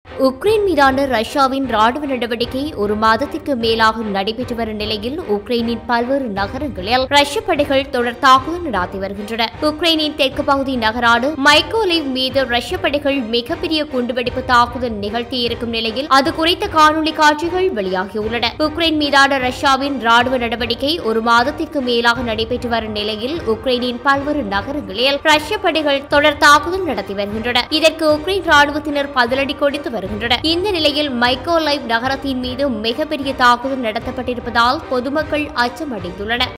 Ukraine மீதான ரஷ்யாவின் ராணுவ நடவடிக்கை ஒரு மாதத்திற்கு மேலாக நடைபெற்று வரும் நிலையில் உக்ரைனின் பல்வேறு நகரங்களில் ரஷ்ய படைகள் தொடர் தாக்குதல் நடாத்தி வருகின்றன உக்ரைனின் தெற்கு பகுதி நகரான மைக்கோலிவ் மீது ரஷ்ய படைகள் மிகப்பெரிய குண்டுவெடிப்பு தாக்குதல் நிகழ்த்தியிருக்கும் நிலையில் அது குறித்த காணொலி காட்சிகள் வெளியாகியுள்ளன உக்ரைன் மீதான ரஷ்யாவின் ராணுவ நடவடிக்கை ஒரு மாதத்திற்கு மேலாக நடைபெற்று வரும் நிலையில் உக்ரைனின் பல்வேறு நகரங்களில் ரஷ்ய படைகள் தொடர் தாக்குதல் நடத்தி வருகின்றன இதற்கு உக்ரைன் ராணுவத்தினர் பதிலடி கொடுத்து வருகின்றனர் இந்த நிலையில் மைக்கோலைவ் நகரத்தின் மீது மிகப்பெரிய தாக்குதல் நடத்தப்பட்டிருப்பதால் பொதுமக்கள் அச்சமடைந்துள்ளனர்